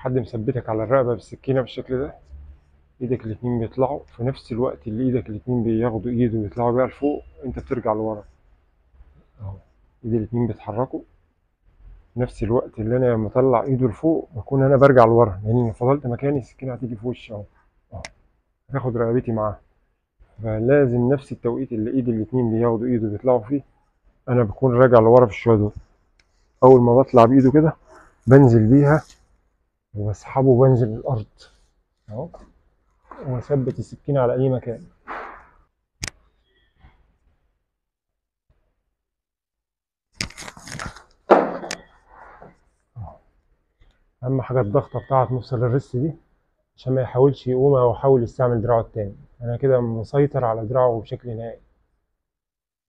حد مثبتك على الرقبة بالسكينة بالشكل ده ايدك الاتنين بيطلعوا في نفس الوقت اللي ايدك الاتنين بياخدوا ايد ويطلعوا بيها لفوق انت بترجع لورا اهو ايد الاتنين بيتحركوا في نفس الوقت اللي انا لما اطلع ايده لفوق بكون انا برجع لورا لان لو فضلت مكاني السكينة هتيجي في وشي اهو اهو هتاخد رقبتي معاها فلازم نفس التوقيت اللي ايد الاتنين بياخدوا ايده وبيطلعوا فيه انا بكون راجع لورا في الشوية دول اول ما بطلع بايده كده بنزل بيها واسحبه وبنزل الارض اهو واثبت السكينة على اي مكان اهم حاجة الضغطة بتاعة مفصل الريست دي عشان ما يحاولش يقوم او يحاول يستعمل دراعه التاني انا كده مسيطر على دراعه بشكل نهائي